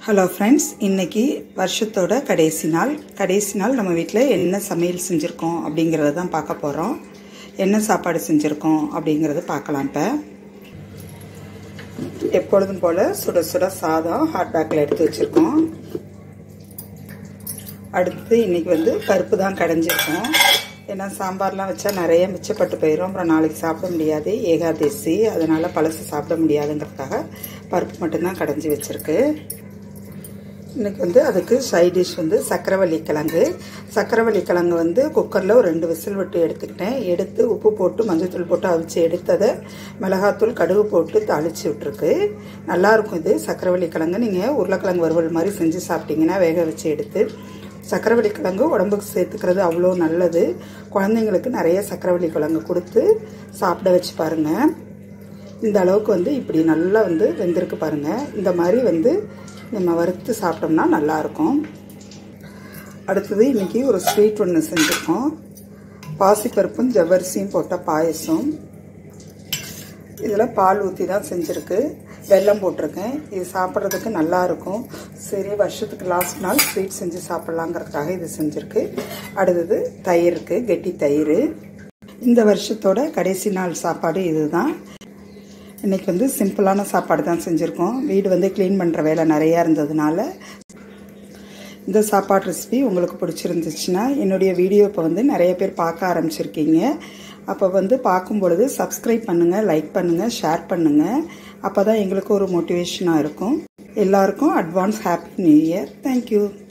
hello friends இன்னைக்கு வருஷத்தோட கடைசி நாள் கடைசி நாள் நம்ம வீட்டில் என்ன சமையல் செஞ்சுருக்கோம் அப்படிங்கிறத தான் பார்க்க போகிறோம் என்ன சாப்பாடு செஞ்சுருக்கோம் அப்படிங்கிறத பார்க்கலாம் இப்போ எப்பொழுதும் போல் சுட சுட சாதம் ஹாட் பேக்கில் எடுத்து வச்சுருக்கோம் அடுத்து இன்றைக்கி வந்து பருப்பு தான் கடைஞ்சிருக்கோம் ஏன்னா சாம்பார்லாம் வச்சா நிறைய மிச்சப்பட்டு போயிடும் அப்புறம் நாளைக்கு சாப்பிட முடியாது ஏகாதசி அதனால் பழசு சாப்பிட முடியாதுங்கிறதுக்காக பருப்பு மட்டும்தான் கடைஞ்சி வச்சுருக்கு இன்றைக்கி வந்து அதுக்கு சைட் டிஷ் வந்து சக்கரவள்ளி கிழங்கு சக்கரவள்ளி கிழங்கு வந்து குக்கரில் ஒரு ரெண்டு விசில் விட்டு எடுத்துக்கிட்டேன் எடுத்து உப்பு போட்டு மஞ்சத்தூள் போட்டு அவிச்சு எடுத்ததை மிளகாத்தூள் கடுகு போட்டு தாளித்து விட்டுருக்கு நல்லாயிருக்கும் இது சக்கரவள்ளி கிழங்கு நீங்கள் உருளைக்கிழங்கு வறுவல் மாதிரி செஞ்சு சாப்பிட்டீங்கன்னா வேக வச்சு எடுத்து சக்கரவள்ளி கிழங்கு உடம்புக்கு சேர்த்துக்கிறது அவ்வளோ நல்லது குழந்தைங்களுக்கு நிறைய சக்கரவள்ளி கிழங்கு கொடுத்து சாப்பிட வச்சு பாருங்கள் இந்த அளவுக்கு வந்து இப்படி நல்லா வந்து வெந்திருக்கு பாருங்கள் இந்த மாதிரி வந்து நம்ம வறுத்து சாப்பிட்டோம்னா நல்லாயிருக்கும் அடுத்தது இன்றைக்கி ஒரு ஸ்வீட் ஒன்று செஞ்சுருக்கோம் பாசிப்பருப்பும் ஜவ்வரிசியும் போட்ட பாயசம் இதில் பால் ஊற்றி தான் செஞ்சுருக்கு வெல்லம் போட்டிருக்கேன் இது சாப்பிட்றதுக்கு நல்லா இருக்கும் சரி வருஷத்துக்கு லாஸ்ட் நாள் ஸ்வீட் செஞ்சு சாப்பிட்லாங்கிறதுக்காக இது செஞ்சுருக்கு அடுத்தது தயிருக்கு கெட்டி தயிர் இந்த வருஷத்தோட கடைசி நாள் சாப்பாடு இதுதான் இன்றைக்கி வந்து சிம்பிளான சாப்பாடு தான் செஞ்சுருக்கோம் வீடு வந்து க்ளீன் பண்ணுற வேலை நிறையா இருந்ததுனால இந்த சாப்பாடு ரெசிபி உங்களுக்கு பிடிச்சிருந்துச்சுன்னா என்னுடைய வீடியோ இப்போ வந்து நிறைய பேர் பார்க்க ஆரம்பிச்சிருக்கீங்க அப்போ வந்து பார்க்கும் பொழுது சப்ஸ்கிரைப் பண்ணுங்கள் லைக் பண்ணுங்கள் ஷேர் பண்ணுங்கள் அப்போ தான் எங்களுக்கு ஒரு மோட்டிவேஷனாக இருக்கும் எல்லாருக்கும் advance happy new year thank you